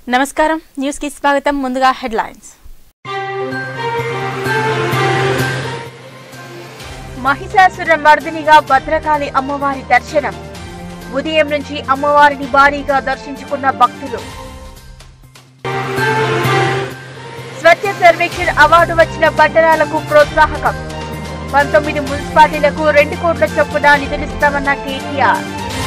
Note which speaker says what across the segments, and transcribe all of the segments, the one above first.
Speaker 1: నమస్కారం న్యూస్ కి స్వాగతం ముందుగా హెడ్లైన్స్
Speaker 2: మహిషాసుర మర్దినిగా భద్రకాళి అమ్మవారి దర్శనం ఉదయం నుంచి అమ్మవారిని భారీగా దర్శించుకున్న భక్తులు స్వచ్ఛ సర్వేక్షణ్ అవార్డు వచ్చిన పట్టణాలకు ప్రోత్సాహకం పంతొమ్మిది మున్సిపాలిటీలకు రెండు కోట్ల చొప్పున నిధులిస్తామన్న కేటీఆర్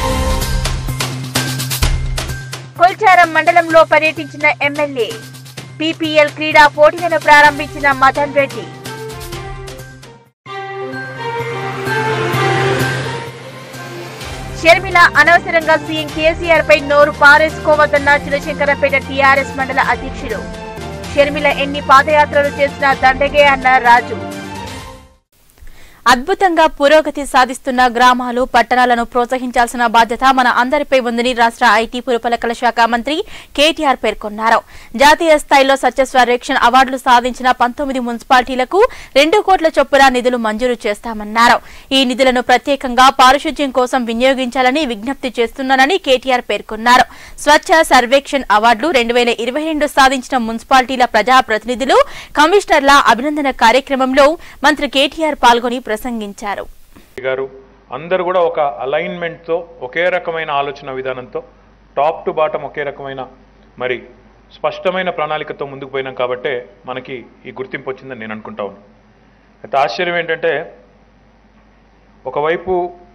Speaker 2: కొల్చారం మండలంలో పర్యటించిన ఎమ్మెల్యే పీపీఎల్ క్రీడా పోటీలను ప్రారంభించిన మదన్ రెడ్డి షర్మిల అనవసరంగా సీఎం కేసీఆర్ పై నోరు పారేసుకోవద్దన్న చిలశంకరపేట టీఆర్ఎస్ మండల అధ్యక్షుడు షర్మిల ఎన్ని పాదయాత్రలు చేసినా దండగే అన్న రాజు
Speaker 1: అద్భుతంగా పురోగతి సాధిస్తున్న గ్రామాలు పట్టణాలను ప్రోత్సహించాల్సిన బాధ్యత మన అందరిపై ఉందని రాష్ట్ర ఐటీ పురపాలకల శాఖ మంత్రి కేటీఆర్ పేర్కొన్నారు జాతీయ స్థాయిలో స్వచ్ఛ స్వరేక్షణ అవార్డులు సాధించిన పంతొమ్మిది మున్సిపాలిటీలకు రెండు కోట్ల చొప్పున నిధులు మంజూరు చేస్తామన్నారు ఈ నిధులను ప్రత్యేకంగా పారిశుధ్యం కోసం వినియోగించాలని విజ్ఞప్తి చేస్తున్నానని కేటీఆర్ పేర్కొన్నారు స్వచ్ఛ సర్వేక్షణ్ అవార్డులు రెండు వేల ఇరవై రెండు సాధించిన మున్సిపాలిటీల ప్రజాప్రతినిధులు కమిషనర్ల అభినందన కార్యక్రమంలో మంత్రి కేటీఆర్ పాల్గొని ప్రసంగించారు
Speaker 3: గారు అందరూ కూడా ఒక అలైన్మెంట్తో ఒకే రకమైన ఆలోచన విధానంతో టాప్ టు బాటం ఒకే రకమైన మరి స్పష్టమైన ప్రణాళికతో ముందుకు పోయినాం కాబట్టే మనకి ఈ గుర్తింపు వచ్చిందని నేను అనుకుంటా ఉన్నాను అయితే ఆశ్చర్యం ఏంటంటే ఒకవైపు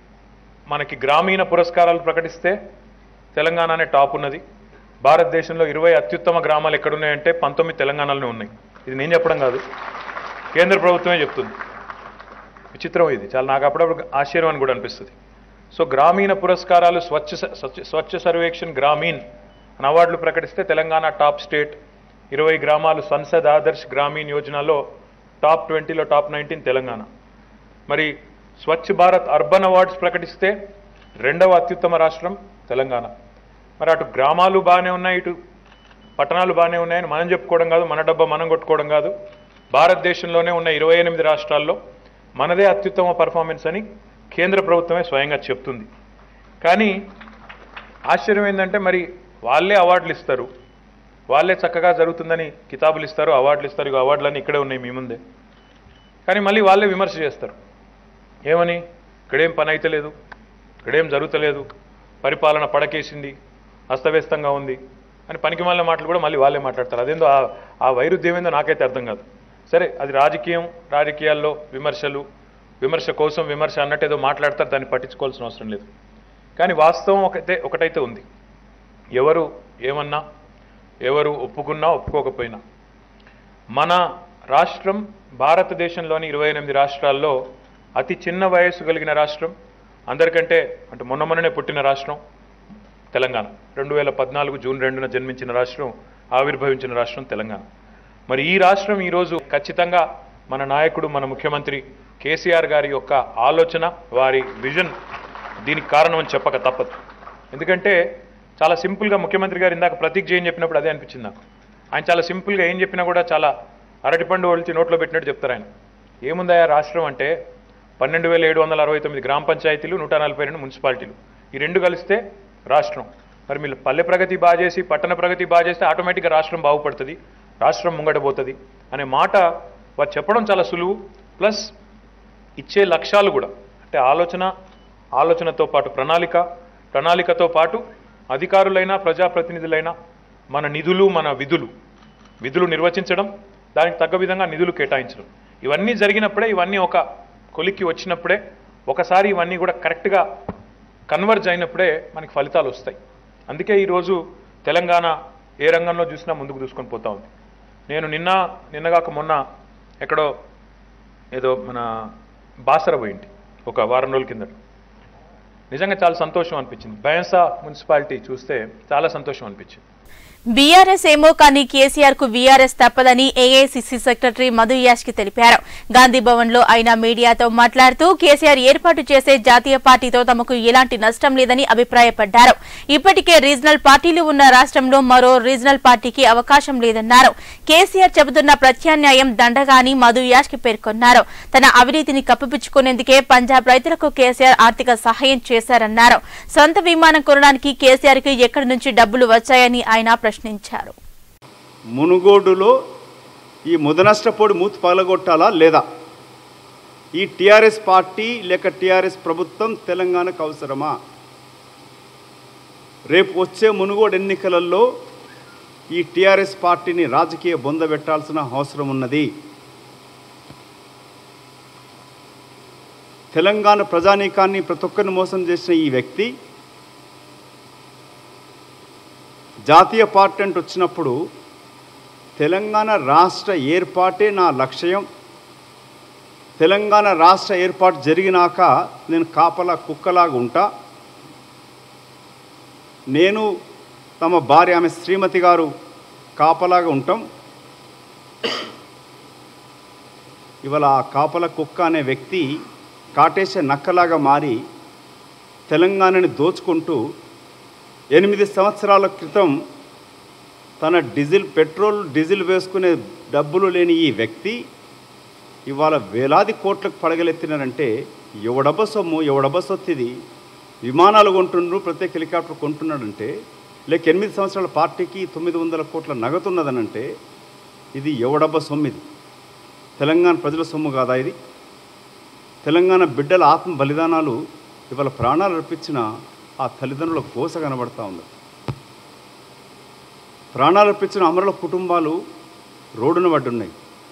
Speaker 3: మనకి గ్రామీణ పురస్కారాలు ప్రకటిస్తే తెలంగాణనే టాప్ ఉన్నది భారతదేశంలో ఇరవై అత్యుత్తమ గ్రామాలు ఎక్కడున్నాయంటే పంతొమ్మిది తెలంగాణలోనే ఉన్నాయి ఇది నేను చెప్పడం కాదు కేంద్ర ప్రభుత్వమే చెప్తుంది విచిత్రం ఇది చాలా నాకు అప్పుడప్పుడు ఆశ్చర్యం అని కూడా అనిపిస్తుంది సో గ్రామీణ పురస్కారాలు స్వచ్ఛ స- స్వచ్ఛ- స్వచ్ఛ సర్వేక్షణ్ గ్రామీణ్ అని అవార్డులు ప్రకటిస్తే తెలంగాణ టాప్ స్టేట్ ఇరవై గ్రామాలు సంసద్ ఆదర్శ్ గ్రామీణ్ యోజనలో టాప్ ట్వంటీలో టాప్ నైన్టీన్ తెలంగాణ మరి స్వచ్ఛ భారత్ అర్బన్ అవార్డ్స్ ప్రకటిస్తే రెండవ అత్యుత్తమ రాష్ట్రం తెలంగాణ మరి అటు గ్రామాలు బాగానే ఉన్నాయి ఇటు పట్టణాలు బాగానే ఉన్నాయని మనం చెప్పుకోవడం కాదు మన డబ్బా మనం కొట్టుకోవడం కాదు భారతదేశంలోనే ఉన్న ఇరవై ఎనిమిది రాష్ట్రాల్లో మనదే అత్యుత్తమ పర్ఫార్మెన్స్ అని కేంద్ర ప్రభుత్వమే స్వయంగా చెప్తుంది కానీ ఆశ్చర్యం ఏంటంటే మరి వాళ్ళే అవార్డులు ఇస్తారు వాళ్ళే చక్కగా జరుగుతుందని కితాబులు ఇస్తారు అవార్డులు ఇస్తారు ఇక అవార్డులన్నీ ఇక్కడే ఉన్నాయి మీ ముందే కానీ మళ్ళీ వాళ్ళే విమర్శ చేస్తారు ఏమని ఇక్కడేం పని అయితే లేదు ఇక్కడేం జరుగుతలేదు పరిపాలన పడకేసింది అస్తవ్యస్తంగా ఉంది అని పనికి మాలిన మాటలు కూడా మళ్ళీ వాళ్ళే మాట్లాడతారు అదేందో ఆ- ఆ వైరుధ్యం ఏందో నాకైతే అర్థం కాదు సరే అది రాజకీయం రాజకీయాల్లో విమర్శలు విమర్శ కోసం విమర్శ అన్నట్టు ఏదో మాట్లాడతారు దాన్ని పట్టించుకోవాల్సిన అవసరం లేదు కానీ వాస్తవం ఒకటే ఒకటైతే ఉంది ఎవరు ఏమన్నా ఎవరు ఒప్పుకున్నా ఒప్పుకోకపోయినా మన రాష్ట్రం భారతదేశంలోని ఇరవై ఎనిమిది రాష్ట్రాల్లో అతి చిన్న వయస్సు కలిగిన రాష్ట్రం అందరికంటే అంటే మొన్న మొన్ననే పుట్టిన రాష్ట్రం తెలంగాణ రెండు వేల పద్నాలుగు జూన్ రెండున జన్మించిన రాష్ట్రం ఆవిర్భవించిన రాష్ట్రం తెలంగాణ మరి ఈ రాష్ట్రం ఈరోజు ఖచ్చితంగా మన నాయకుడు మన ముఖ్యమంత్రి కేసీఆర్ గారి యొక్క ఆలోచన వారి విజన్ దీనికి కారణం అని చెప్పక తప్పదు ఎందుకంటే చాలా సింపుల్గా ముఖ్యమంత్రి గారు ఇందాక ప్రతీక్ జైన్ చెప్పినప్పుడు అదే అనిపించింది నాకు ఆయన చాలా సింపుల్గా ఏం చెప్పినా కూడా చాలా అరటిపండు ఒలిచి నోట్లో పెట్టినట్టు చెప్తారు ఆయన ఏముందయా రాష్ట్రం అంటే పన్నెండు వేల ఏడు వందల అరవై తొమ్మిది గ్రామ పంచాయతీలు నూట నలభై రెండు మున్సిపాలిటీలు ఈ రెండు కలిస్తే రాష్ట్రం మరి మీరు పల్లె ప్రగతి బాగా చేసి పట్టణ ప్రగతి బాగా చేస్తే ఆటోమేటిక్గా రాష్ట్రం బాగుపడుతుంది రాష్ట్రం ముంగటపోతుంది అనే మాట వారు చెప్పడం చాలా సులువు ప్లస్ ఇచ్చే లక్ష్యాలు కూడా అంటే ఆలోచన ఆలోచనతో పాటు ప్రణాళిక ప్రణాళికతో పాటు అధికారులైనా ప్రజాప్రతినిధులైనా మన నిధులు మన విధులు విధులు నిర్వచించడం దానికి తగ్గ విధంగా నిధులు కేటాయించడం ఇవన్నీ జరిగినప్పుడే ఇవన్నీ ఒక కొలిక్కి వచ్చినప్పుడే ఒకసారి ఇవన్నీ కూడా కరెక్ట్గా కన్వర్జ్ అయినప్పుడే మనకి ఫలితాలు వస్తాయి అందుకే ఈరోజు తెలంగాణ ఏ రంగంలో చూసినా ముందుకు దూసుకొని పోతా ఉంది నేను నిన్న నిన్నగాక మొన్న ఎక్కడో ఏదో మన బాసర పోయింటి ఒక వారం రోజుల కిందట నిజంగా చాలా సంతోషం అనిపించింది బయన్సా మున్సిపాలిటీ చూస్తే చాలా సంతోషం అనిపించింది
Speaker 1: బీఆర్ఎస్ ఏమో కానీ కేసీఆర్ కు వీఆర్ఎస్ తప్పదని ఏఐసిసి సెక్రటరీ మధు యాష్కి తెలిపారు గాంధీ భవన్ లో ఆయన మీడియాతో మాట్లాడుతూ కేసీఆర్ ఏర్పాటు చేసే జాతీయ పార్టీతో తమకు ఎలాంటి నష్టం లేదని అభిప్రాయపడ్డారు ఇప్పటికే రీజనల్ పార్టీలు ఉన్న రాష్ట్రంలో మరో రీజనల్ పార్టీకి అవకాశం లేదన్నారు కేసీఆర్ చెబుతున్న ప్రత్యామ్నాయం దండగాని మధు యాష్కి పేర్కొన్నారు తన అవినీతిని కప్పిపుచ్చుకునేందుకే పంజాబ్ రైతులకు కేసీఆర్ ఆర్థిక సహాయం చేశారన్నారు సొంత విమానం కొనడానికి కేసీఆర్ కి ఎక్కడి నుంచి డబ్బులు వచ్చాయని ఆయన ప్రశ్నించారు ప్రశ్నించారు
Speaker 4: మునుగోడులో ఈ ముదనష్టపోడి మూతి పగలగొట్టాలా లేదా ఈ టీఆర్ఎస్ పార్టీ లేక టీఆర్ఎస్ ప్రభుత్వం తెలంగాణకు అవసరమా రేపు వచ్చే మునుగోడు ఎన్నికలలో ఈ టీఆర్ఎస్ పార్టీని రాజకీయ బొంద పెట్టాల్సిన అవసరం ఉన్నది తెలంగాణ ప్రజానీకాన్ని ప్రతి ఒక్కరిని మోసం చేసిన ఈ వ్యక్తి జాతీయ పార్టీ అంటే వచ్చినప్పుడు తెలంగాణ రాష్ట్ర ఏర్పాటే నా లక్ష్యం తెలంగాణ రాష్ట్ర ఏర్పాటు జరిగినాక నేను కాపలా కుక్కలాగా ఉంటా నేను తమ భార్య ఆమె శ్రీమతి గారు కాపలాగా ఉంటాం ఇవాళ ఆ కాపల కుక్క అనే వ్యక్తి కాటేసే నక్కలాగా మారి తెలంగాణని దోచుకుంటూ ఎనిమిది సంవత్సరాల క్రితం తన డీజిల్ పెట్రోల్ డీజిల్ వేసుకునే డబ్బులు లేని ఈ వ్యక్తి ఇవాళ వేలాది కోట్లకు పడగలెత్తినారంటే ఎవడబ్బ సొమ్ము ఎవడబ్బ సొత్తిది విమానాలు కొంటుండ్రు ప్రత్యేక హెలికాప్టర్ కొంటున్నాడంటే లేక ఎనిమిది సంవత్సరాల పార్టీకి తొమ్మిది వందల కోట్ల నగదున్నదనంటే ఇది ఎవడబ్బ సొమ్ము ఇది తెలంగాణ ప్రజల సొమ్ము కాదా ఇది తెలంగాణ బిడ్డల ఆత్మ బలిదానాలు ఇవాళ ప్రాణాలు అర్పించిన ఆ తల్లిదండ్రుల కోస కనబడతా ఉంది ప్రాణాలు అర్పించిన అమరుల కుటుంబాలు రోడ్డున పడ్డున్నాయి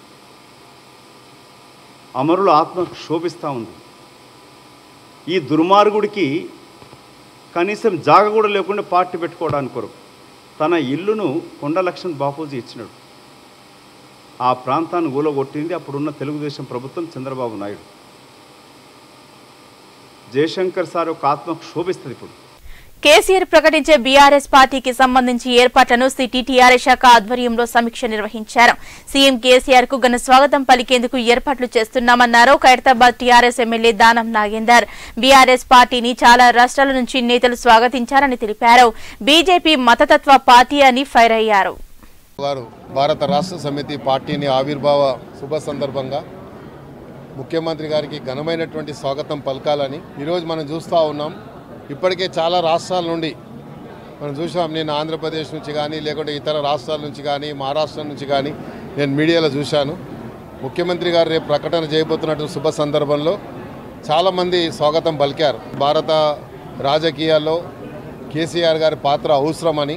Speaker 4: అమరుల ఆత్మ శోభిస్తూ ఉంది ఈ దుర్మార్గుడికి కనీసం జాగ కూడా లేకుండా పార్టీ పెట్టుకోవడానికి కొరకు తన ఇల్లును కొండ లక్ష్మణ్ బాపూజీ ఇచ్చినాడు ఆ ప్రాంతాన్ని గూలగొట్టింది అప్పుడున్న తెలుగుదేశం ప్రభుత్వం చంద్రబాబు నాయుడు జయశంకర్ సార్ ఒక ఆత్మ శోభిస్తుంది ఇప్పుడు
Speaker 1: కేసీఆర్ ప్రకటించే బీఆర్ఎస్ పార్టీకి సంబంధించి ఏర్పాట్లను సిటీ టీఆర్ఎస్ శాఖ ఆధ్వర్యంలో సమీక్ష నిర్వహించారు సీఎం కేసీఆర్ కు ఘన స్వాగతం పలికేందుకు ఏర్పాట్లు చేస్తున్నామన్నారు ఖైరతాబాద్ టీఆర్ఎస్ ఎమ్మెల్యే దానం నాగేందర్ బీఆర్ఎస్ పార్టీని చాలా రాష్ట్రాల నుంచి నేతలు స్వాగతించారని తెలిపారు బీజేపీ మతతత్వ పార్టీ అని ఫైర్ అయ్యారు
Speaker 5: వారు భారత రాష్ట్ర సమితి పార్టీని ఆవిర్భావ శుభ సందర్భంగా ముఖ్యమంత్రి గారికి ఘనమైనటువంటి స్వాగతం పలకాలని ఈరోజు మనం చూస్తూ ఉన్నాం ఇప్పటికే చాలా రాష్ట్రాల నుండి మనం చూసాం నేను ఆంధ్రప్రదేశ్ నుంచి కానీ లేకుంటే ఇతర రాష్ట్రాల నుంచి కానీ మహారాష్ట్ర నుంచి కానీ నేను మీడియాలో చూశాను ముఖ్యమంత్రి గారు రేపు ప్రకటన చేయబోతున్నట్టు శుభ సందర్భంలో చాలామంది స్వాగతం పలికారు భారత రాజకీయాల్లో కేసీఆర్ గారి పాత్ర అవసరమని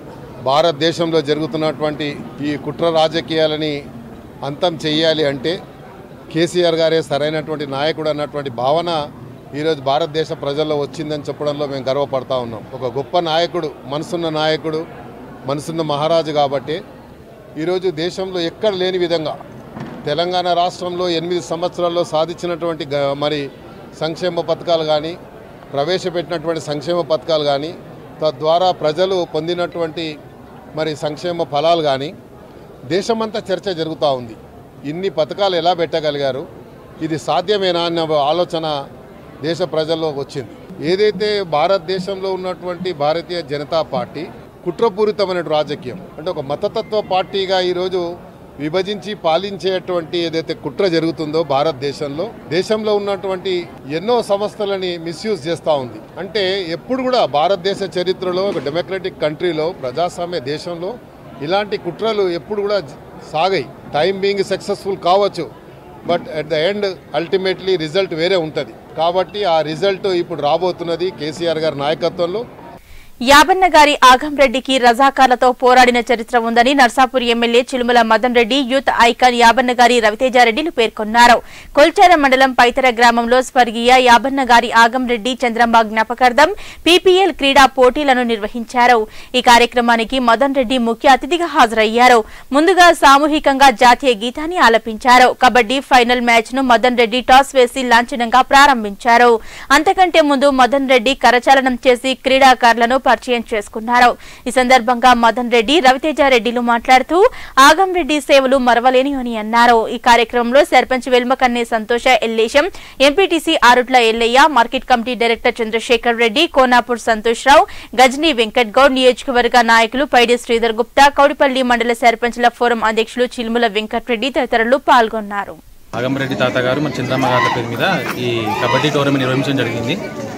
Speaker 5: భారతదేశంలో జరుగుతున్నటువంటి ఈ కుట్ర రాజకీయాలని అంతం చేయాలి అంటే కేసీఆర్ గారే సరైనటువంటి నాయకుడు అన్నటువంటి భావన ఈరోజు భారతదేశ ప్రజల్లో వచ్చిందని చెప్పడంలో మేము గర్వపడతా ఉన్నాం ఒక గొప్ప నాయకుడు మనసున్న నాయకుడు మనసున్న మహారాజు కాబట్టి ఈరోజు దేశంలో ఎక్కడ లేని విధంగా తెలంగాణ రాష్ట్రంలో ఎనిమిది సంవత్సరాల్లో సాధించినటువంటి గ- మరి సంక్షేమ పథకాలు కానీ ప్రవేశపెట్టినటువంటి సంక్షేమ పథకాలు కానీ తద్వారా ప్రజలు పొందినటువంటి మరి సంక్షేమ ఫలాలు కానీ దేశమంతా చర్చ జరుగుతూ ఉంది ఇన్ని పథకాలు ఎలా పెట్టగలిగారు ఇది సాధ్యమేనా అన్న ఆలోచన దేశ ప్రజల్లో వచ్చింది ఏదైతే భారతదేశంలో ఉన్నటువంటి భారతీయ జనతా పార్టీ కుట్రపూరితమైన రాజకీయం అంటే ఒక మతతత్వ పార్టీగా ఈరోజు విభజించి పాలించేటువంటి ఏదైతే కుట్ర జరుగుతుందో భారతదేశంలో దేశంలో ఉన్నటువంటి ఎన్నో సంస్థలని మిస్యూజ్ చేస్తూ ఉంది అంటే ఎప్పుడు కూడా భారతదేశ చరిత్రలో ఒక డెమోక్రటిక్ కంట్రీలో ప్రజాస్వామ్య దేశంలో ఇలాంటి కుట్రలు ఎప్పుడు కూడా సాగాయి టైం బీయింగ్ సక్సెస్ఫుల్ కావచ్చు but at the end ultimately result వేరే ఉంటుంది కాబట్టి ఆ రిజల్ట్ ఇప్పుడు రాబోతున్నది కేసీఆర్ గారి నాయకత్వంలో
Speaker 1: యాబన్న గారి ఆగంరెడ్డికి రజాకార్లతో పోరాడిన చరిత్ర ఉందని Narsapur MLA Chilumula Madan Reddy youth icon Yabanna గారి రవితేజారెడ్డిలు పేర్కొన్నారు కొల్చార మండలం పైతర గ్రామంలో స్వర్గీయ యాబన్న గారి ఆగంరెడ్డి చంద్రమ్మ జ్ఞాపకార్థం పీపీఎల్ క్రీడా పోటీలను నిర్వహించారు ఈ కార్యక్రమానికి మదన్ రెడ్డి ముఖ్య అతిథిగా హాజరయ్యారు ముందుగా సామూహికంగా జాతీయ గీతాన్ని ఆలపించారు కబడ్డీ ఫైనల్ మ్యాచ్ ను మదన్ రెడ్డి టాస్ వేసి లాంఛనంగా ప్రారంభించారు అంతకంటే ముందు మదన్ రెడ్డి కరచాలనం చేసి క్రీడాకారులను పరిచయం చేసుకున్నారు ఈ సందర్భంగా మదన్ రెడ్డి రవితేజ రెడ్డిలు మాట్లాడుతూ ఆగం రెడ్డి సేవలు మరవలేని అని అన్నారు ఈ కార్యక్రమంలో sarpanch Velmakanne Santosha Ellesham MPTC Arutla Ellaiah market committee director Chandrashekar Reddy Konapur Santosh Rao Gajani Venkat Goud నియోజకవర్గ నాయకులు పైడి శ్రీధర్ గుప్తా కౌడిపల్లి మండల సర్పంచ్ల ఫోరం అధ్యక్షులు చిలుముల వెంకట్రెడ్డి తదితరులు పాల్గొన్నారు
Speaker 6: ఆగంరెడ్డి తాత గారు మన చంద్రమ్మ గారి పేరు మీద ఈ కబడ్డీ టోర్నమెంట్ నిర్వహించడం జరిగింది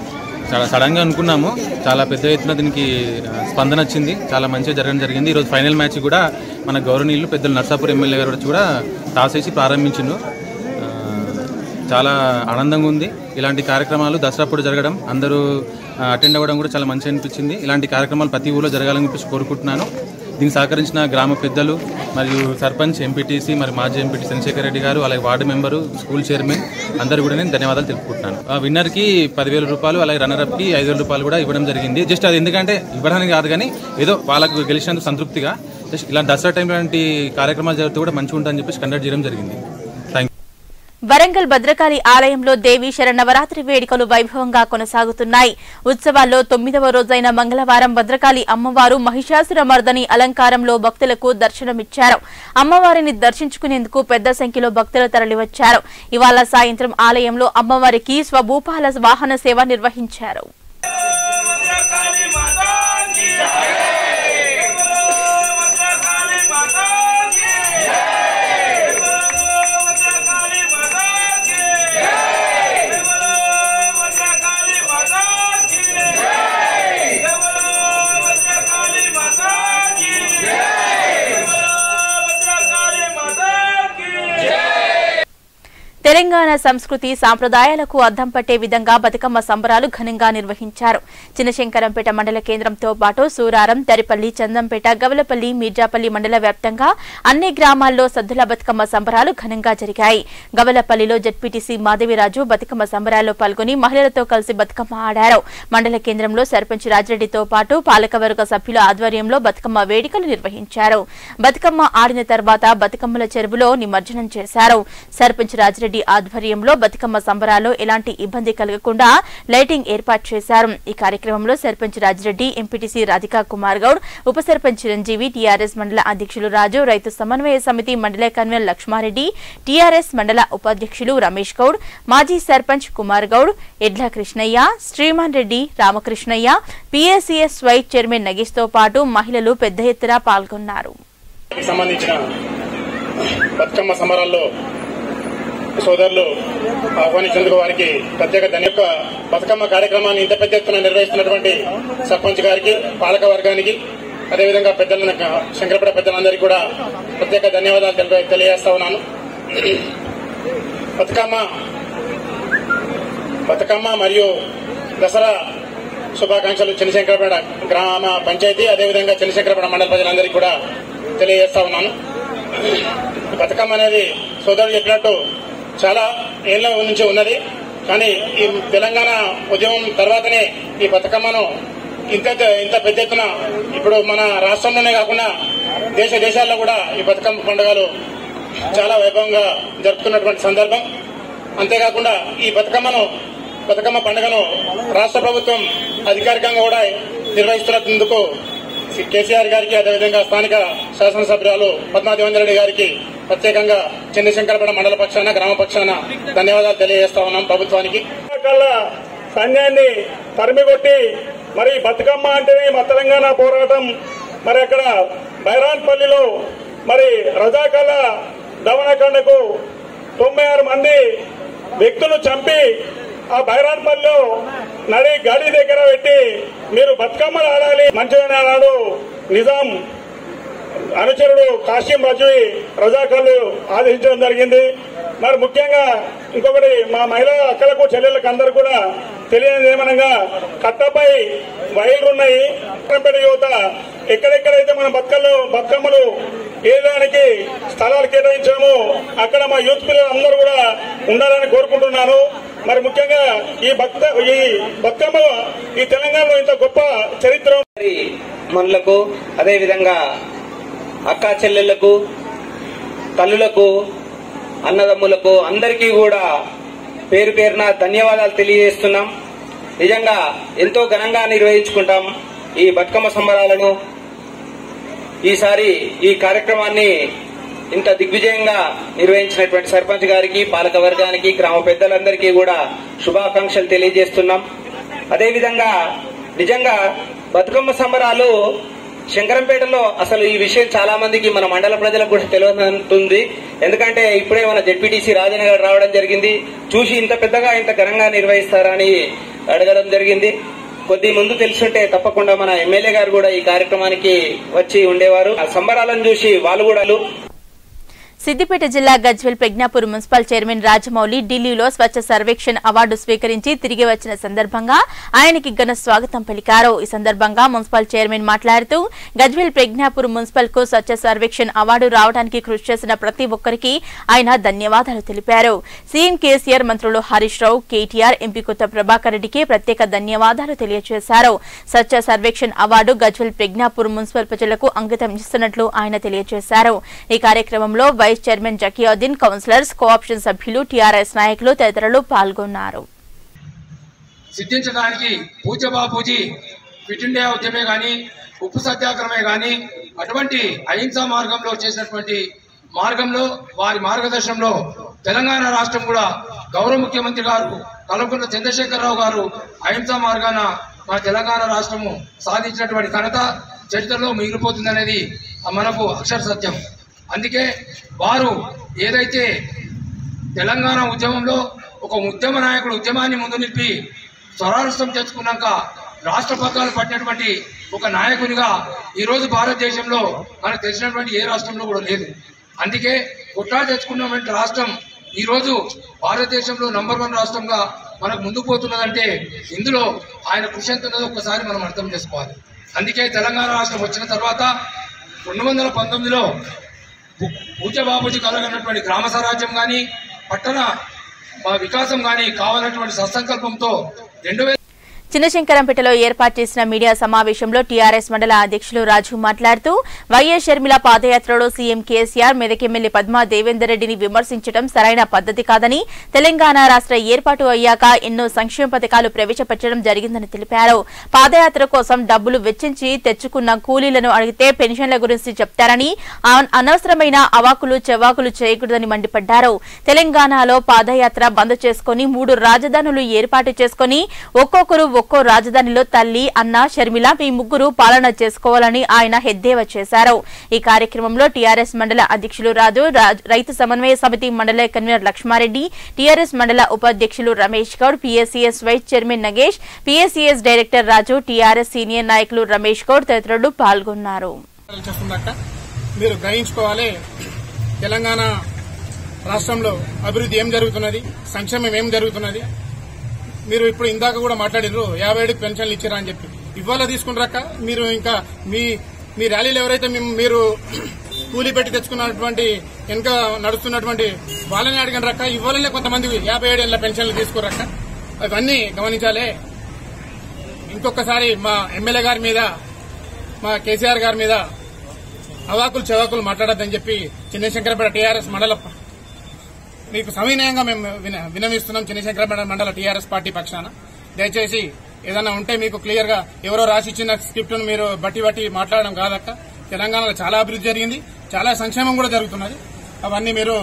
Speaker 6: చాలా సడన్గా అనుకున్నాము చాలా పెద్ద ఎత్తున దీనికి ఆ, స్పందన వచ్చింది చాలా మంచిగా జరగడం జరిగింది ఈరోజు ఫైనల్ మ్యాచ్ కూడా మన గౌరవనీయులు పెద్దలు నర్సాపూర్ ఎమ్మెల్యే గారు వచ్చి కూడా టాస్ వేసి ప్రారంభించిండు ఆ, చాలా ఆనందంగా ఉంది ఇలాంటి కార్యక్రమాలు దసరాప్పుడు జరగడం అందరూ అటెండ్ అవ్వడం కూడా చాలా మంచిగా అనిపించింది ఇలాంటి కార్యక్రమాలు ప్రతి ఊళ్ళో జరగాలని చెప్పేసి కోరుకుంటున్నాను దీనికి సహకరించిన గ్రామ పెద్దలు మరియు సర్పంచ్ ఎంపీటీసీ మరి మాజీ ఎంపీటీ చంద్రశేఖర్ రెడ్డి గారు అలాగే వార్డు మెంబరు స్కూల్ చైర్మన్ అందరూ కూడా నేను ధన్యవాదాలు తెలుపుకుంటున్నాను ఆ విన్నర్కి పదివేల రూపాయలు అలాగే రన్నర్అప్కి ఐదు వేల రూపాయలు కూడా ఇవ్వడం జరిగింది జస్ట్ అది ఎందుకంటే ఇవ్వడానికి కాదు కానీ ఏదో వాళ్ళకు గెలిచినందుకు సంతృప్తిగా జస్ట్ ఇలాంటి దసరా టైం లాంటి కార్యక్రమాలు జరిగితే కూడా మంచిగా ఉంటుందని చెప్పేసి కండక్ట్ చేయడం జరిగింది థ్యాంక్
Speaker 1: వరంగల్ భద్రకాళి ఆలయంలో దేవీ శరణవరాత్రి వేడుకలు వైభవంగా కొనసాగుతున్నాయి ఉత్సవాల్లో తొమ్మిదవ రోజైన మంగళవారం భద్రకాళి అమ్మవారు మహిషాసుర మర్దని అలంకారంలో భక్తులకు దర్శనమిచ్చారు అమ్మవారిని దర్శించుకునేందుకు పెద్ద సంఖ్యలో భక్తులు తరలివచ్చారు ఇవాళ సాయంత్రం ఆలయంలో అమ్మవారికి స్వభూపాల వాహన సేవ నిర్వహించారు తెలంగాణ సంస్కృతి సాంప్రదాయాలకు అద్దం పట్టే విధంగా బతుకమ్మ సంబరాలు ఘనంగా నిర్వహించారు చిన్నశంకరంపేట మండల కేంద్రంతో పాటు సూరారం దరిపల్లి చందంపేట గవలపల్లి మీర్జాపల్లి మండల వ్యాప్తంగా అన్ని గ్రామాల్లో సద్దుల బతుకమ్మ సంబరాలు ఘనంగా జరిగాయి గవలపల్లిలో జడ్పీటీసీ మాధవిరాజు బతుకమ్మ సంబరాల్లో పాల్గొని మహిళలతో కలిసి బతుకమ్మ ఆడారు మండల కేంద్రంలో సర్పంచ్ రాజిరెడ్డితో పాటు పాలకవర్గ సభ్యుల ఆధ్వర్యంలో బతుకమ్మ వేడుకలు నిర్వహించారు బతుకమ్మ ఆడిన తర్వాత బతుకమ్మల చెరువులో నిమజ్జనం చేశారు సర్పంచ్ రాజిరెడ్డి ఆధ్వర్యంలో బతుకమ్మ సంబరాల్లో ఎలాంటి ఇబ్బంది కలగకుండా లైటింగ్ ఏర్పాటు చేశారు ఈ కార్యక్రమంలో సర్పంచ్ రాజిరెడ్డి ఎంపీటీసీ రాధికా కుమార్ గౌడ్ ఉప సర్పంచ్ చిరంజీవి టీఆర్ఎస్ మండల అధ్యక్షులు రాజు రైతు సమన్వయ సమితి మండల కన్వీనర్ లక్ష్మారెడ్డి టీఆర్ఎస్ మండల ఉపాధ్యక్షులు రమేష్ గౌడ్ మాజీ sarpanch Kumar Goud Edla Krishnaiah Sriman Reddy Ramakrishnaiah PSCS vice chairman Nagesh తో పాటు మహిళలు పెద్ద ఎత్తున పాల్గొన్నారు
Speaker 7: కి సంబంధించిన బతుకమ్మ సమరాల్లో సోదరులు ఆహ్వానించేందుకు వారికి ప్రత్యేక ధన్య యొక్క బతుకమ్మ కార్యక్రమాన్ని ఇంత పెద్ద ఎత్తున నిర్వహిస్తున్నటువంటి సర్పంచ్ గారికి పాలక వర్గానికి అదేవిధంగా పెద్దల శంకరపేట పెద్దలందరికీ కూడా ప్రత్యేక ధన్యవాదాలు తెలియ- తెలియజేస్తా ఉన్నాను బతుకమ్మ బతుకమ్మ మరియు దసరా శుభాకాంక్షలు చెన్నశంకరపేట గ్రామ పంచాయతీ అదేవిధంగా చెన్నశంకరపేట మండల ప్రజలందరికీ కూడా తెలియజేస్తా ఉన్నాను బతుకమ్మ అనేది సోదరుడు చెప్పినట్టు చాలా ఏళ్ల నుంచి ఉన్నది కానీ ఈ తెలంగాణ ఉద్యమం తర్వాతనే ఈ బతుకమ్మను ఇంత ఇంత పెద్ద ఎత్తున ఇప్పుడు మన రాష్ట్రంలోనే కాకుండా దేశ దేశాల్లో కూడా ఈ బతుకమ్మ పండుగలు చాలా వైభవంగా జరుపుతున్నటువంటి సందర్భం అంతేకాకుండా ఈ బతుకమ్మను బతుకమ్మ పండుగను రాష్ట్ర ప్రభుత్వం అధికారికంగా కూడా నిర్వహిస్తున్నందుకు కేసీఆర్ గారికి అదేవిధంగా స్థానిక శాసనసభ్యురాలు పద్మాదేవేంద్ర రెడ్డి గారికి ప్రత్యేకంగా చంద్రశంకరపేట మండల పక్షాన గ్రామ పక్షాన ధన్యవాదాలు తెలియజేస్తా ఉన్నాం ప్రభుత్వానికి
Speaker 8: కల్లా సైన్యాన్ని తరిమికొట్టి మరి బతుకమ్మ అంటేనే మా తెలంగాణ పోరాటం మరి అక్కడ బైరాన్పల్లిలో మరి రజాకళ దమనకండకు తొంభై ఆరు మంది వ్యక్తులు చంపి ఆ బైరాన్పల్లిలో నడి గడి దగ్గర పెట్టి మీరు బతుకమ్మలు ఆడాలి మంచిగా ఆడాడు నిజాం అనుచరుడు కాశీం రజవి రజాకర్లు ఆదేశించడం జరిగింది మరి ముఖ్యంగా ఇంకొకటి మా మహిళా అక్కలకు చెల్లెళ్ళకు అందరూ కూడా తెలియనిది ఏమనగా కట్టపై వైర్లు ఉన్నాయి పట్టణపేట యువత ఎక్కడెక్కడైతే మన బతుకల్లో బతుకమ్మలు ఏదానికి స్థలాలు కేటాయించామో అక్కడ మా యూత్ పిల్లలు అందరూ కూడా ఉండాలని కోరుకుంటున్నాను మరి ముఖ్యంగా ఈ భక్త ఈ బతుకమ్మ ఈ తెలంగాణలో ఇంత గొప్ప చరిత్ర ఉంది.
Speaker 9: మనులకు అదేవిధంగా అక్కా చెల్లెళ్లకు తల్లులకు అన్నదమ్ములకు అందరికీ కూడా పేరు పేరున ధన్యవాదాలు తెలియజేస్తున్నాం నిజంగా ఎంతో ఘనంగా నిర్వహించుకుంటాం ఈ బతుకమ్మ సంబరాలను ఈసారి ఈ కార్యక్రమాన్ని ఇంత దిగ్విజయంగా నిర్వహించినటువంటి సర్పంచ్ గారికి పాలక వర్గానికి గ్రామ పెద్దలందరికీ కూడా శుభాకాంక్షలు తెలియజేస్తున్నాం అదేవిధంగా నిజంగా బతుకమ్మ సంబరాలు శంకరంపేటలో అసలు ఈ విషయం చాలా మందికి మన మండల ప్రజలకు కూడా తెలియనుంటుంది ఎందుకంటే ఇప్పుడే మన జెడ్పీటీసీ రాజనగర్ రావడం జరిగింది చూసి ఇంత పెద్దగా ఇంత ఘనంగా నిర్వహిస్తారని అడగడం జరిగింది కొద్ది ముందు తెలుసుంటే తప్పకుండా మన ఎమ్మెల్యే గారు కూడా ఈ కార్యక్రమానికి వచ్చి ఉండేవారు ఆ సంబరాలను చూసి వాళ్ళు కూడా
Speaker 1: సిద్దిపేట జిల్లా గజ్వెల్ ప్రజ్ఞాపూర్ మున్సిపల్ చైర్మన్ రాజమౌళి ఢిల్లీలో స్వచ్ఛ సర్వేక్షణ్ అవార్డు స్వీకరించి తిరిగి వచ్చిన సందర్భంగా ఆయనకి ఘన స్వాగతం పలికారు ఈ సందర్భంగా మున్సిపల్ చైర్మన్ మాట్లాడుతూ గజ్వెల్ ప్రజ్ఞాపూర్ మున్సిపల్ కు స్వచ్ఛ సర్వేక్షణ్ అవార్డు రావడానికి కృషి చేసిన ప్రతి ఒక్కరికి ఆయన ధన్యవాదాలు తెలిపారు సీఎం కేసీఆర్ మంత్రులు హరీష్ రావు కేటీఆర్ ఎంపీ కొత్త ప్రభాకర్ రెడ్డికి ప్రత్యేక ధన్యవాదాలు తెలియజేశారు స్వచ్ఛ సర్వేక్షణ్ అవార్డు గజ్వెల్ ప్రజ్ఞాపూర్ మున్సిపల్ ప్రజలకు అంకితం ఇస్తున్నట్లు ఆయన తెలియజేశారు ఈ కార్యక్రమంలో vice chairman Zakiuddin councillors cooption సభ్యులు టీఆర్ఎస్ నాయకులు తదితరులు పాల్గొన్నారు
Speaker 10: సిద్ధించడానికి పూజ బాపూజీ క్విట్ ఇండియా ఉద్యమే కానీ ఉప్పు సత్యాగ్రహమే కానీ అటువంటి అహింసా మార్గంలో చేసినటువంటి మార్గంలో వారి మార్గదర్శనంలో తెలంగాణ రాష్ట్రం కూడా గౌరవ ముఖ్యమంత్రి గారు కల్వకుంట్ల చంద్రశేఖరరావు గారు అహింసా మార్గాన మన తెలంగాణ రాష్ట్రము సాధించినటువంటి ఘనత చరిత్రలో మిగిలిపోతుందనేది మనకు అక్షర సత్యం అందుకే వారు ఏదైతే తెలంగాణ ఉద్యమంలో ఒక ఉద్యమ నాయకుడు ఉద్యమాన్ని ముందు నిలిపి స్వరాష్ట్రం తెచ్చుకున్నాక రాష్ట్ర పగ్గాలు పట్టినటువంటి ఒక నాయకునిగా ఈరోజు భారతదేశంలో మనకు తెలిసినటువంటి ఏ రాష్ట్రంలో కూడా లేదు అందుకే కుట్రా తెచ్చుకున్నటువంటి రాష్ట్రం ఈరోజు భారతదేశంలో నంబర్ వన్ రాష్ట్రంగా మనకు ముందుకు పోతున్నదంటే ఇందులో ఆయన కృషి ఎంత ఉన్నదో ఒక్కసారి మనం అర్థం చేసుకోవాలి అందుకే తెలంగాణ రాష్ట్రం వచ్చిన తర్వాత రెండు వందల పంతొమ్మిదిలో పూజ బాబుజీ కలగనటువంటి గ్రామ స్వరాజ్యం కానీ పట్టణ ఆ, వికాసం కానీ కావాలన్నటువంటి సత్సంకల్పంతో రెండు వేల
Speaker 1: చిన్నశంకరంపేటలో ఏర్పాటు చేసిన మీడియా సమావేశంలో టీఆర్ఎస్ మండల అధ్యక్షులు రాజు మాట్లాడుతూ వైఎస్ షర్మిల పాదయాత్రలో సీఎం కేసీఆర్ మెదక్ ఎమ్మెల్యే పద్మా దేవేందర్ రెడ్డిని విమర్శించడం సరైన పద్ధతి కాదని తెలంగాణ రాష్ట్ర ఏర్పాటు అయ్యాక ఎన్నో సంక్షేమ పథకాలు ప్రవేశపెట్టడం జరిగిందని తెలిపారు పాదయాత్ర కోసం డబ్బులు వెచ్చించి తెచ్చుకున్న కూలీలను అడిగితే పెన్షన్ల గురించి చెప్తారని ఆ- అనవసరమైన అవాకులు చెవాకులు చేయకూడదని మండిపడ్డారు తెలంగాణలో పాదయాత్ర బంద్ చేసుకుని మూడు రాజధానులు ఏర్పాటు చేసుకుని ఒక్కొక్కరు ఒక్కో రాజధానిలో తల్లి అన్న షర్మిల మీ ముగ్గురు పాలన చేసుకోవాలని ఆయన ఎద్దేవా చేశారు ఈ కార్యక్రమంలో టీఆర్ఎస్ మండల అధ్యక్షులు రాజు రాజ్- రైతు సమన్వయ సమితి మండల కన్వీనర్ లక్ష్మారెడ్డి టీఆర్ఎస్ మండల ఉపాధ్యక్షులు Ramesh Goud PSCS vice chairman Nagesh PSCS director Raju TRS senior నాయకులు రమేష్ గౌడ్ తదితరులు పాల్గొన్నారు
Speaker 11: చేస్తుందట మీరు గ్రహించుకోవాలి తెలంగాణ రాష్ట్రంలో అభివృద్ధి ఏం జరుగుతున్నది సంక్షేమం ఏం జరుగుతున్నది మీరు ఇప్పుడు ఇందాక కూడా మాట్లాడినారు యాభై ఏడుకి పెన్షన్లు ఇచ్చారా అని చెప్పి ఇవాళ తీసుకుంటారక్క మీరు ఇంకా మీ మీ ర్యాలీలు ఎవరైతే మేము- మీరు కూలీ పెట్టి తెచ్చుకున్నటువంటి వెనుక నడుస్తున్నటువంటి వాళ్ళని అడిగిన రక్క ఇవ్వాలనే కొంతమంది యాభై ఏడు ఏళ్ళ పెన్షన్లు తీసుకురక్క అవన్నీ గమనించాలి ఇంకొకసారి మా ఎమ్మెల్యే గారి మీద మా కేసీఆర్ గారి మీద అవాకులు చెవాకులు మాట్లాడొద్దని చెప్పి చిన్నశంకరపేట టీఆర్ఎస్ మండల మీకు సవినయంగా మేము విన- వినమిస్తున్నాం చిన్నశంకరపేట మండల టీఆర్ఎస్ పార్టీ పక్షాన దయచేసి ఏదైనా ఉంటే మీకు క్లియర్ గా ఎవరో రాసి ఇచ్చిన స్క్రిప్ట్ ను మీరు బట్టి బట్టి మాట్లాడడం కాదక్క తెలంగాణలో చాలా అభివృద్ధి జరిగింది చాలా సంక్షేమం కూడా జరుగుతున్నది అవన్నీ మీరు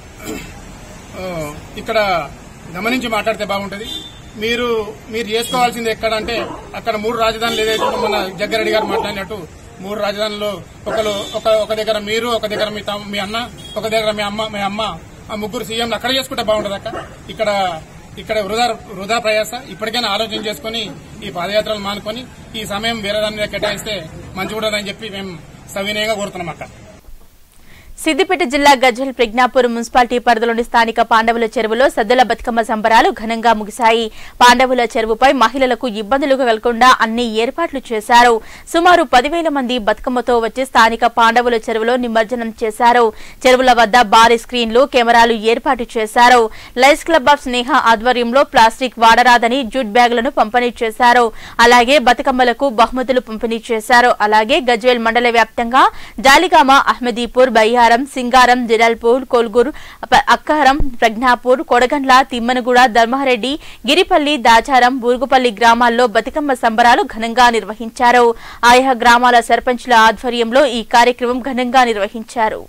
Speaker 11: ఆ, ఇక్కడ గమనించి మాట్లాడితే బాగుంటది మీరు మీరు చేసుకోవాల్సింది ఎక్కడ అంటే అక్కడ మూడు రాజధానులు ఏదైతే ఉందో మన జగ్గారెడ్డి గారు మాట్లాడినట్టు మూడు రాజధానులు ఒకరు ఒక ఒక దగ్గర మీరు ఒక దగ్గర మీ తమ్- మీ అన్న ఒక దగ్గర మీ అమ్మ మీ అమ్మ ఆ ముగ్గురు సీఎంలు అక్కడ చేసుకుంటే బాగుంటది అక్క ఇక్కడ ఇక్కడ వృధా వృధా ప్రయాస ఇప్పటికైనా ఆలోచన చేసుకుని ఈ పాదయాత్రలు మానుకొని ఈ సమయం వేరే దాని మీద కేటాయిస్తే మంచి ఉంటుందని చెప్పి మేము సవినయంగా కోరుతున్నాం అక్క
Speaker 1: సిద్దిపేట జిల్లా గజ్వెల్ ప్రజ్ఞాపూర్ మున్సిపాలిటీ పరిధిలోని స్థానిక పాండవుల చెరువులో సద్దుల బతుకమ్మ సంబరాలు ఘనంగా ముగిశాయి పాండవుల చెరువుపై మహిళలకు ఇబ్బందులు కలగకుండా అన్ని ఏర్పాట్లు చేశారు సుమారు పదివేల మంది బతుకమ్మతో వచ్చి స్థానిక పాండవుల చెరువులో నిమజ్జనం చేశారు చెరువుల వద్ద భారీ స్క్రీన్లు కెమెరాలు ఏర్పాటు చేశారు లైన్స్ క్లబ్ ఆఫ్ స్నేహ ఆధ్వర్యంలో ప్లాస్టిక్ వాడరాదని జూట్ బ్యాగులను పంపిణీ చేశారు అలాగే బతుకమ్మలకు బహుమతులు పంపిణీ చేశారు అలాగే గజ్వేల్ మండల వ్యాప్తంగా జాలిగామ అహ్మదీపూర్ బయ్యారం సింగారం జిరాల్పూర్ కొల్గూరు ప- అక్కారం ప్రజ్ఞాపూర్ కొడగండ్ల తిమ్మనగూడ ధర్మారెడ్డి గిరిపల్లి దాచారం బూరుగుపల్లి గ్రామాల్లో బతుకమ్మ సంబరాలు ఘనంగా నిర్వహించారు ఆయా గ్రామాల సర్పంచ్ల ఆధ్వర్యంలో ఈ కార్యక్రమం ఘనంగా నిర్వహించారు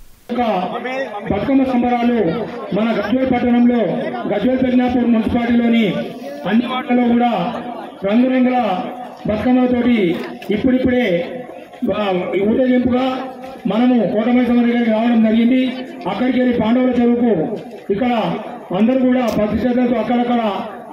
Speaker 12: బతుకమ్మ సంబరాలు మన గజ్వేల్ పట్టణంలో గజ్వేల్ పెజ్ఞాపూర్ మున్సిపాలిటీలోని అన్ని వార్డులలో కూడా రంగురంగుల బతుకమ్మలతోటి ఇప్పుడిప్పుడే ఆ, ఊరేగింపుగా మనము కోటమైసమ్మ దగ్గరికి రావడం జరిగింది అక్కడికి వెళ్ళి పాండవుల చెరువుకు ఇక్కడ అందరూ కూడా భక్తి శ్రద్ధలతో అక్కడక్కడ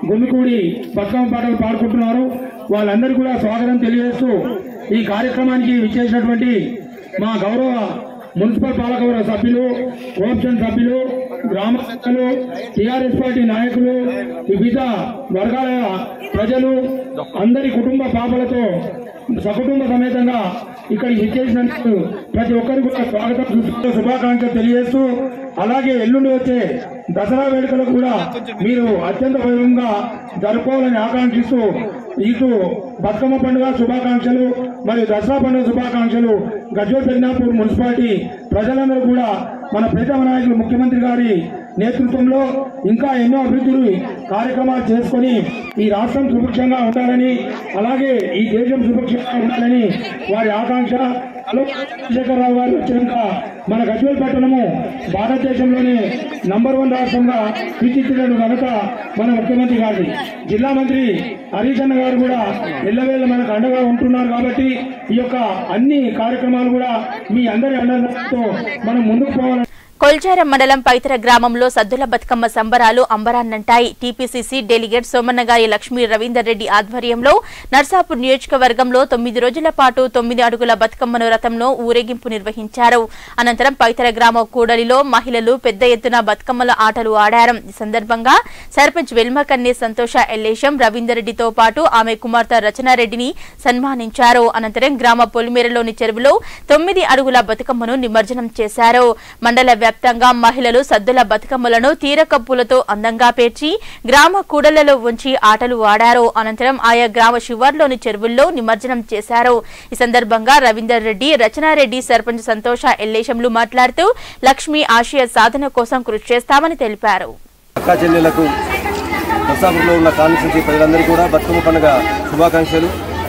Speaker 12: గుమికూడి బతుకమ్మ పాటలు పాడుకుంటున్నారు వాళ్ళందరికీ కూడా స్వాగతం తెలియజేస్తూ ఈ కార్యక్రమానికి విచ్చేసినటువంటి మా గౌరవ మున్సిపల్ పాలకవర్గ సభ్యులు కోఆప్షన్ సభ్యులు గ్రామ పెద్దలు టీఆర్ఎస్ పార్టీ నాయకులు వివిధ వర్గాల ప్రజలు అందరి కుటుంబ పాపలతో సకుటుంబ సమేతంగా ఇక్కడికి విచ్చేసినందుకు ప్రతి ఒక్కరికి కూడా స్వాగతం శుభాకాంక్షలు తెలియజేస్తూ అలాగే ఎల్లుండి వచ్చే దసరా వేడుకలకు కూడా మీరు అత్యంత వైభవంగా జరుపుకోవాలని ఆకాంక్షిస్తూ ఇటు బతుకమ్మ పండుగ శుభాకాంక్షలు మరియు దసరా పండుగ శుభాకాంక్షలు గజ్వేల్ పెద్నాపూర్ మున్సిపాలిటీ ప్రజలందరూ కూడా మన ప్రీతమ నాయకులు ముఖ్యమంత్రి గారి నేతృత్వంలో ఇంకా ఎన్నో అభివృద్ధులు కార్యక్రమాలు చేసుకొని ఈ రాష్ట్రం సుభిక్షంగా ఉండాలని అలాగే ఈ దేశం సుభిక్షంగా ఉండాలని వారి ఆకాంక్ష హలో చంద్రశేఖరరావు గారు వచ్చినాక మన గజ్వేల్ పట్టణము భారతదేశంలోనే నంబర్ వన్ రాష్ట్రంగా తీర్చిదిద్దడం ఘనత మన ముఖ్యమంత్రి గారి జిల్లా మంత్రి హరీష్ అన్న గారు కూడా ఎల్లవేళ మనకు అండగా ఉంటున్నారు కాబట్టి ఈ యొక్క అన్ని కార్యక్రమాలు కూడా మీ అందరి అండతో మనం ముందుకు పోవాలని
Speaker 1: కొల్చారం మండలం పైతర గ్రామంలో సద్దుల బతుకమ్మ సంబరాలు అంబరాన్నంటాయి టీపీసీసీ డెలిగేట్ సోమన్నగారి లక్ష్మీ రవీందర్ రెడ్డి ఆధ్వర్యంలో నర్సాపూర్ నియోజకవర్గంలో తొమ్మిది రోజుల పాటు తొమ్మిది అడుగుల బతుకమ్మను రథంలో ఊరేగింపు నిర్వహించారు అనంతరం పైతర గ్రామ కూడలిలో మహిళలు పెద్ద ఎత్తున బతుకమ్మల ఆటలు ఆడారు ఈ సందర్భంగా సర్పంచ్ వెల్మకన్నే సంతోష ఎల్లేశం రవీందర్ రెడ్డితో పాటు ఆమె కుమార్తె రచనారెడ్డిని సన్మానించారు అనంతరం గ్రామ పొలిమేరలోని చెరువులో తొమ్మిది అడుగుల బతుకమ్మను నిమజ్జనం చేశారు మండల వ్యాప్తంగా మహిళలు సద్దుల బతుకమ్మలను తీరకప్పులతో అందంగా పేర్చి గ్రామ కూడళ్లలో ఉంచి ఆటలు ఆడారు అనంతరం ఆయా గ్రామ శివార్లోని చెరువుల్లో నిమజ్జనం చేశారు ఈ సందర్భంగా రవీందర్ రెడ్డి రచనారెడ్డి సర్పంచ్ సంతోష ఎల్లేశంలు మాట్లాడుతూ లక్ష్మి ఆశయ సాధన కోసం కృషి చేస్తామని తెలిపారు
Speaker 13: అక్కా చెల్లెలకు నర్సాపూర్లో ఉన్న కాన్స్టిట్యూన్సీ ప్రజలందరికీ కూడా బతుకమ్మ పండుగ శుభాకాంక్షలు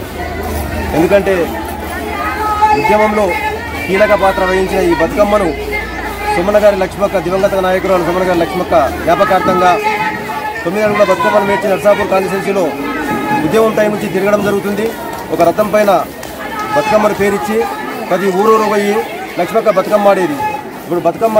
Speaker 13: ఎందుకంటే ఉద్యమంలో కీలక పాత్ర వహించిన ఈ బతుకమ్మను సుమన గారి లక్ష్మక్క దివంగత నాయకురాలు సుమన గారి లక్ష్మక్క జ్ఞాపకార్థంగా తొమ్మిది అడుగుల బతుకమ్మను మేర్చి నర్సాపూర్ కాన్స్టిట్యూన్సీలో ఉద్యమం టైం నుంచి తిరగడం జరుగుతుంది ఒక రథం పైన బతుకమ్మను పేరిచ్చి ప్రతి ఊరూరు పోయి లక్ష్మక్క బతుకమ్మ ఆడేది ఇప్పుడు బతుకమ్మ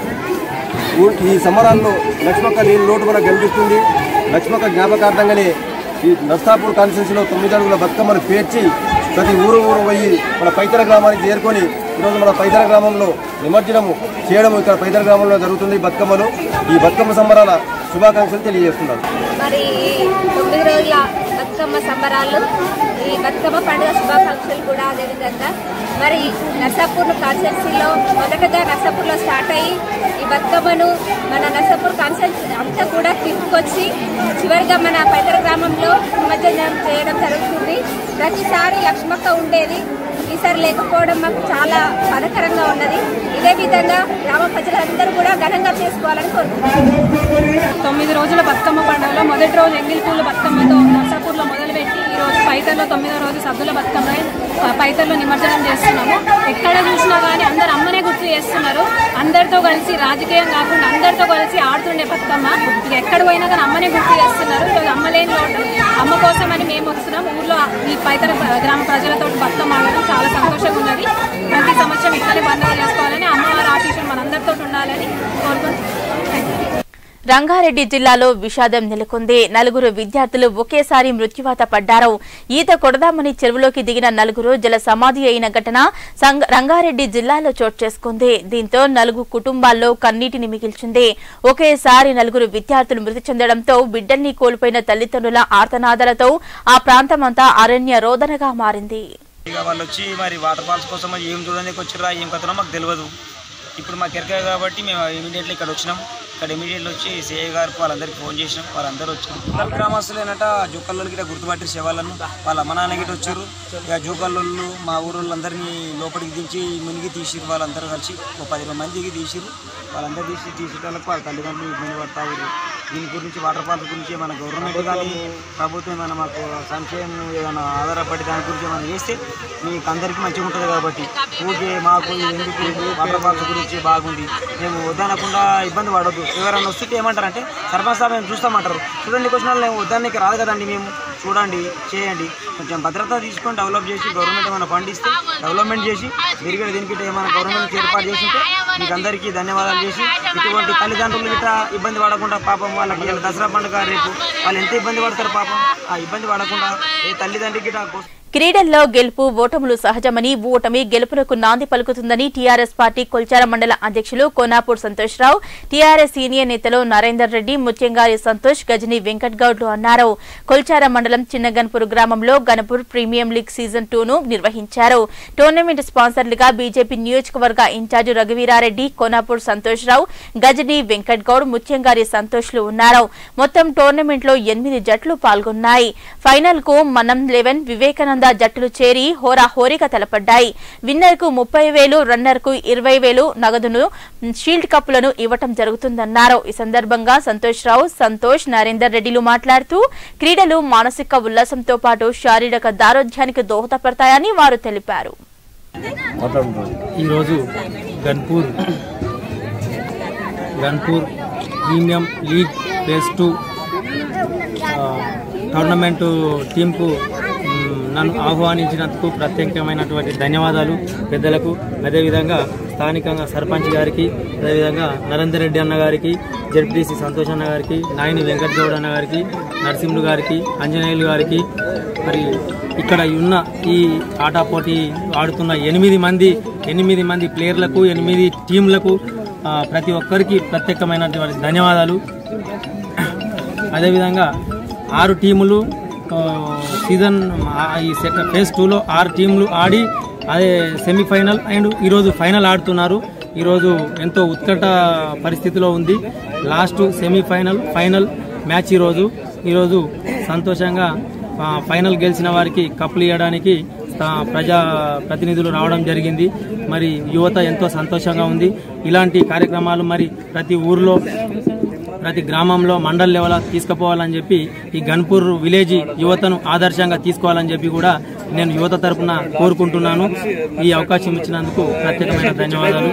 Speaker 13: ఊ- ఈ సంబరాల్లో లక్ష్మక్క లేని లోటు మనకు కనిపిస్తుంది లక్ష్మక్క జ్ఞాపకార్థంగానే ఈ నర్సాపూర్ కాన్స్టిట్యూన్సీలో తొమ్మిది అడుగుల బతుకమ్మను పేర్చి ప్రతి ఊరు ఊరు పోయి మన పైతర గ్రామానికి చేరుకొని ఈరోజు మన పైతర గ్రామంలో నిమజ్జనము చేయడం ఇక్కడ పైతర గ్రామంలో జరుగుతుంది ఈ బతుకమ్మలు ఈ బతుకమ్మ సంబరాల శుభాకాంక్షలు తెలియజేస్తున్నాను
Speaker 14: మరి తొమ్మిది రోజుల బతుకమ్మ సంబరాలు ఈ బతుకమ్మ పండుగ శుభాకాంక్షలు కూడా అదేవిధంగా మరి నర్సాపూర్ కాన్స్టెన్సీలో మొదటగా నర్సాపూర్లో స్టార్ట్ అయ్యి ఈ బతుకమ్మను మన నర్సాపూర్ కాన్స్టెన్సీ అంతా కూడా తిప్పుకొచ్చి చివరిగా మన పైతర గ్రామంలో నిమజ్జనం చేయడం జరుగుతుంది ప్రతిసారి లక్ష్మక్క ఉండేది ఈసారి లేకపోవడం మాకు చాలా బాధకరంగా ఉన్నది ఇదే విధంగా గ్రామ ప్రజలందరూ కూడా ఘనంగా చేసుకోవాలని కోరుకుంటున్నాను
Speaker 15: తొమ్మిది రోజుల బతుకమ్మ పండుగలో మొదటి రోజు ఎంగిల్పూల బతుకమ్మతో నర్సాపూర్లో మొదలుపెట్టి ఈ రోజు పైతల్లో తొమ్మిదో రోజు సద్దుల బతుకమ్మ ప- పైతల్లో నిమజ్జనం చేస్తున్నాము ఎక్కడ చూసినా కానీ అందరు అమ్మనే గుర్తు చేస్తున్నారు అందరితో కలిసి రాజకీయం కాకుండా అందరితో కలిసి ఆడుతుండే బతుకమ్మ ఇక ఎక్కడ పోయినా కానీ అమ్మనే గుర్తు చేస్తున్నారు ఈరోజు అమ్మ లేని లోటు అమ్మ కోసమని మేము వస్తున్నాం ఊర్లో ఈ పైతల గ్రామ ప్రజలతో బతుకమ్మ ఆడడం చాలా సంతోషంగా ఉన్నది ప్రతి సంవత్సరం ఇక్కడే పండుగ చేసుకోవాలని అమ్మవారి ఆశీస్సులు మనందరితో ఉండాలని కోరుకుంటున్నాం
Speaker 1: రంగారెడ్డి జిల్లాలో విషాదం నెలకొంది నలుగురు విద్యార్థులు ఒకేసారి మృత్యువాత పడ్డారు ఈత కొడదామని చెరువులోకి దిగిన నలుగురు జల సమాధి అయిన ఘటన సంగ- రంగారెడ్డి జిల్లాలో చోటు చేసుకుంది దీంతో నలుగు కుటుంబాల్లో కన్నీటిని మిగిల్చింది ఒకేసారి నలుగురు విద్యార్థులు మృతి చెందడంతో బిడ్డల్ని కోల్పోయిన తల్లిదండ్రుల ఆర్తనాదాలతో ఆ ప్రాంతమంతా అరణ్య రోదనగా మారింది
Speaker 16: ఇక వాళ్ళు వచ్చి మరి వాటర్ ఫాల్స్ కోసం మరి ఏం చూడడానికి వచ్చిర్రా ఏం కథనో మాకు తెలియదు ఇప్పుడు మాకు ఎరక కాబట్టి మేము ఇమీడియట్లీ ఇక్కడ వచ్చినాం ఇక్కడ ఇమీడియట్లీ వచ్చి సిఐ గారికి వాళ్ళందరికీ ఫోన్ చేసినాం వాళ్ళందరూ వచ్చారు వాళ్ళ గ్రామస్తులు ఏంటంట జోకల్లోకి ఇట్లా గుర్తుపట్టి శవాలను వాళ్ళ అమ్మ నాన్న గిట్ట వచ్చారు ఇక జోకల్లోళ్ళు మా ఊరోళ్ళందరినీ లోపలికి దించి మునిగి తీసిరు వాళ్ళందరూ కలిసి ఒక పది మందికి తీసిరు వాళ్ళందరూ తీసి తీసేటోళ్ళకి వాళ్ళ తల్లిదండ్రులు ఇబ్బంది పడతా ఉన్నారు దీని గురించి వాటర్ ఫాల్స్ గురించి మన గవర్నమెంట్ కానీ ప్రభుత్వం ఏమైనా మాకు సంక్షేమం ఏదైనా ఆధారపడి దాని గురించి ఏమైనా చేస్తే మీకు అందరికీ మంచిగా ఉంటుంది కాబట్టి ఊరికే మాకు ఎందుకు వాటర్ ఫాల్స్ గురించి బాగుంది మేము వద్దనకుండా ఇబ్బంది పడొద్దు ఎవరైనా వస్తుంటే ఏమంటారంటే సర్పంచ్ సార్ మేము చూస్తామంటారు చూడండి వచ్చిన వాళ్ళు మేము వద్దానికి రాదు కదండి మేము చూడండి చేయండి కొంచెం భద్రత తీసుకొని డెవలప్ చేసి గవర్నమెంట్ ఏమైనా ఫండ్ ఇస్తే డెవలప్మెంట్ చేసి మీరు కూడా దీనికి ఏమైనా గవర్నమెంట్ ఏర్పాటు చేసి ఉంటే మీకు అందరికీ ధన్యవాదాలు చేసి ఇటువంటి తల్లిదండ్రులు గిట్ట ఇబ్బంది పడకుండా పాపం వాళ్ళకి ఇలా దసరా పండుగ రేపు వాళ్ళు ఎంత ఇబ్బంది పడతారు పాపం ఆ ఇబ్బంది పడకుండా ఏ తల్లిదండ్రికి గిట్ట
Speaker 1: క్రీడల్లో గెలుపు ఓటములు సహజమని ఓటమి గెలుపులకు నాంది పలుకుతుందని టీఆర్ఎస్ పార్టీ కొల్చార మండల అధ్యక్షులు కోనాపూర్ సంతోష్రావు టీఆర్ఎస్ సీనియర్ నేతలు నరేందర్ రెడ్డి ముత్యంగారి సంతోష్ గజని వెంకట్ గౌడ్లు అన్నారు కొల్చార మండలం చిన్నగన్పూర్ గ్రామంలో Ganapur premium league season two ను నిర్వహించారు టోర్నమెంట్ స్పాన్సర్లుగా బీజేపీ నియోజకవర్గ ఇన్ఛార్జి రఘువీరారెడ్డి కోనాపూర్ సంతోష్రావు గజని వెంకట్ గౌడ్ ముత్యంగారి సంతోష్లు ఉన్నారు మొత్తం టోర్నమెంట్ లో ఎనిమిది జట్లు పాల్గొన్నాయి ఫైనల్ కు మనం లెవెన్ వివేకానంద జట్టులు చేరి హోరాహోరీగా తలపడ్డాయి విన్నర్ కు ముప్పై వేలు రన్నర్ కు ఇరవై వేలు నగదును షీల్డ్ కప్పులను ఇవ్వటం జరుగుతుందన్నారు ఈ సందర్భంగా సంతోష్ రావు సంతోష్ నరేందర్ రెడ్డిలు మాట్లాడుతూ క్రీడలు మానసిక ఉల్లాసంతో పాటు శారీరక దారోగ్యానికి దోహదపడతాయని వారు తెలిపారు
Speaker 17: ఈరోజు Ganpur Ganpur premium league phase two ఆ, టోర్నమెంటు టీంకు మ్, నన్ను ఆహ్వానించినందుకు ప్రత్యేకమైనటువంటి ధన్యవాదాలు పెద్దలకు అదేవిధంగా స్థానికంగా సర్పంచ్ గారికి అదేవిధంగా నరేందర్ రెడ్డి అన్న గారికి జడ్పీసీ సంతోష్ అన్న గారికి నాయని వెంకట్ గౌడ్ అన్న గారికి నరసింహులు గారికి ఆంజనేయులు గారికి మరి ఇక్కడ ఉన్న ఈ ఆటా పోటీ ఆడుతున్న ఎనిమిది మంది ఎనిమిది మంది ప్లేయర్లకు ఎనిమిది టీంలకు ఆ, ప్రతి ఒక్కరికి ప్రత్యేకమైనటువంటి ధన్యవాదాలు అదేవిధంగా ఆరు టీములు ఆ, సీజన్ ఆ, ఈ సెకండ్ ఫేజ్ టూలో ఆరు టీంలు ఆడి అదే సెమీఫైనల్ అండ్ ఈరోజు ఫైనల్ ఆడుతున్నారు ఈరోజు ఎంతో ఉత్కట పరిస్థితిలో ఉంది లాస్ట్ సెమీఫైనల్ ఫైనల్ మ్యాచ్ ఈరోజు ఈరోజు సంతోషంగా ఆ, ఫైనల్ గెలిచిన వారికి కప్పులు ఇవ్వడానికి ఆ, ప్రజా ప్రతినిధులు రావడం జరిగింది మరి యువత ఎంతో సంతోషంగా ఉంది ఇలాంటి కార్యక్రమాలు మరి ప్రతి ఊర్లో ప్రతి గ్రామంలో మండల్ లెవెల్ తీసుకుపోవాలని చెప్పి ఈ గన్పూర్ విలేజ్ యువతను ఆదర్శంగా తీసుకోవాలని చెప్పి కూడా నేను యువత తరపున కోరుకుంటున్నాను ఈ అవకాశం ఇచ్చినందుకు ప్రత్యేకమైన ధన్యవాదాలు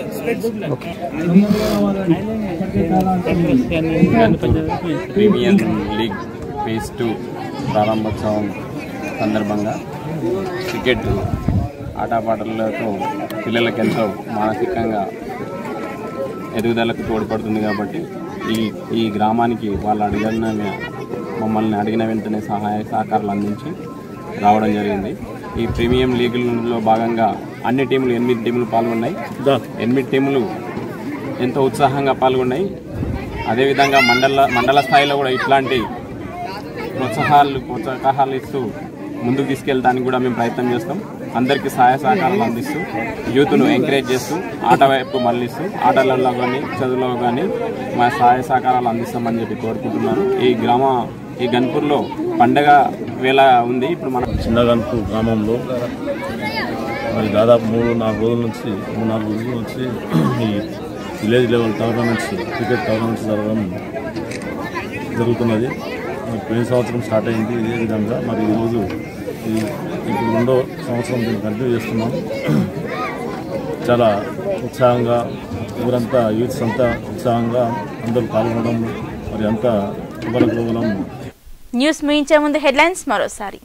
Speaker 18: ప్రీమియర్ లీగ్ ఫేజ్ టూ ప్రారంభోత్సవం సందర్భంగా క్రికెట్ ఆటపాటలతో పిల్లలకు ఎంతో మానసికంగా ఎదుగుదలకు తోడ్పడుతుంది కాబట్టి ఈ ఈ గ్రామానికి వాళ్ళు అడిగిన మమ్మల్ని అడిగిన వెంటనే సహాయ సహకారాలు అందించి రావడం జరిగింది ఈ ప్రీమియం లీగుల్లో భాగంగా అన్ని టీములు ఎనిమిది టీములు పాల్గొన్నాయి ఎనిమిది టీములు ఎంతో ఉత్సాహంగా పాల్గొన్నాయి అదేవిధంగా మండల మండల స్థాయిలో కూడా ఇట్లాంటి ప్రోత్సాహాలు ప్రోత్సాహాలు ఇస్తూ ముందుకు తీసుకెళ్ళడానికి కూడా మేము ప్రయత్నం చేస్తాం అందరికీ సహాయ సహకారాలు అందిస్తూ యూత్ను ఎంకరేజ్ చేస్తూ ఆట వైపు మళ్ళిస్తూ ఆటలలో కానీ చదువులో కానీ మా సహాయ సహకారాలు అందిస్తామని చెప్పి కోరుకుంటున్నాను ఈ గ్రామ ఈ గన్పూర్లో పండగ వేళ ఉంది ఇప్పుడు మన
Speaker 19: చిన్నగన్పూర్ గ్రామంలో మరి దాదాపు మూడు నాలుగు రోజుల నుంచి మూడు నాలుగు రోజుల నుంచి ఈ village level tournaments cricket tournaments జరగడం జరుగుతున్నది మరి పోయిన సంవత్సరం స్టార్ట్ అయింది ఇదే విధంగా మరి ఈరోజు ఈ ఇప్పుడు రెండో సంవత్సరం దీన్ని కంటిన్యూ చేస్తున్నాం చాలా ఉత్సాహంగా ఊరంతా యూత్స్ అంతా ఉత్సాహంగా అందరూ పాల్గొనడం మరి అంతా శుభలగ్లోగలం
Speaker 1: న్యూస్ ముగించే ముందు హెడ్లైన్స్ మరోసారి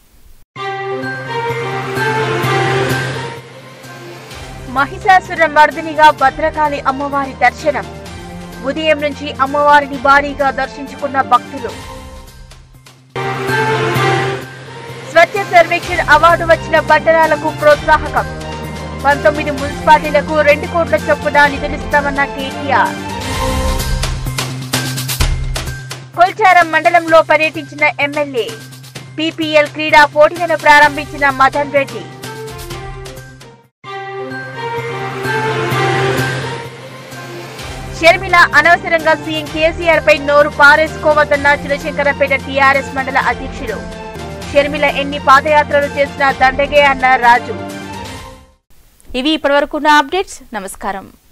Speaker 2: మహిషాసుర మర్దినిగా భద్రకాళి అమ్మవారి దర్శనం ఉదయం నుంచి అమ్మవారిని భారీగా దర్శించుకున్న భక్తులు స్వచ్ఛ సర్వేక్షణ్ అవార్డు వచ్చిన పట్టణాలకు ప్రోత్సాహకం పంతొమ్మిది మున్సిపాలిటీలకు రెండు కోట్ల చొప్పున నిధులిస్తామన్న కేటీఆర్ కొల్చారం మండలంలో పర్యటించిన ఎమ్మెల్యే పీపీఎల్ క్రీడా పోటీలను ప్రారంభించిన మదన్ రెడ్డి షర్మిల అనవసరంగా సీఎం కేసీఆర్ పై నోరు పారేసుకోవద్దన్న చిలశంకరపేట టీఆర్ఎస్ మండల అధ్యక్షుడు షర్మిల ఎన్ని పాదయాత్రలు చేసినా దండగే అన్న రాజు
Speaker 1: ఇవి ఇప్పటివరకున్న అప్డేట్స్ నమస్కారం